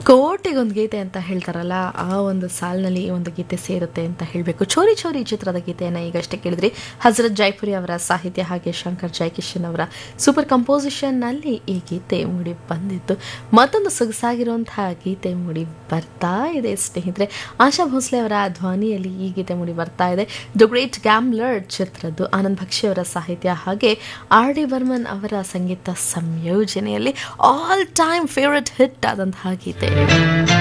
ಕೋಟೆಗೊಂದು ಗೀತೆ ಅಂತ ಹೇಳ್ತಾರಲ್ಲ ಆ ಒಂದು ಸಾಲಿನಲ್ಲಿ ಈ ಒಂದು ಗೀತೆ ಸೇರುತ್ತೆ ಅಂತ ಹೇಳಬೇಕು ಚೋರಿ ಚೋರಿ ಚಿತ್ರದ ಗೀತೆಯನ್ನು ಈಗಷ್ಟೇ ಕೇಳಿದ್ರಿ ಹಜರತ್ ಜೈಪುರಿ ಅವರ ಸಾಹಿತ್ಯ ಹಾಗೆ ಶಂಕರ್ ಜೈಕಿಶನ್ ಅವರ ಸೂಪರ್ ಕಂಪೋಸಿಷನ್ನಲ್ಲಿ ಈ ಗೀತೆ ಮೂಡಿ ಬಂದಿತ್ತು ಮತ್ತೊಂದು ಸೊಗಸಾಗಿರುವಂತಹ ಗೀತೆ ಮೂಡಿ ಬರ್ತಾ ಇದೆ ಸ್ನೇಹಿತರೆ ಆಶಾ ಭೋಸ್ಲೆ ಅವರ ಧ್ವನಿಯಲ್ಲಿ ಈ ಗೀತೆ ಮೂಡಿ ಬರ್ತಾ ಇದೆ ದ ಗ್ರೇಟ್ ಗ್ಯಾಮ್ಲರ್ ಚಿತ್ರದ್ದು ಆನಂದ್ ಭಕ್ಷಿ ಅವರ ಸಾಹಿತ್ಯ ಹಾಗೆ ಆರ್ ಡಿ ಬರ್ಮನ್ ಅವರ ಸಂಗೀತ ಸಂಯೋಜನೆಯಲ್ಲಿ ಆಲ್ ಟೈಮ್ ಫೇವ್ರೆಟ್ ಹಿಟ್ ಆದಂತಹ ಗೀತೆ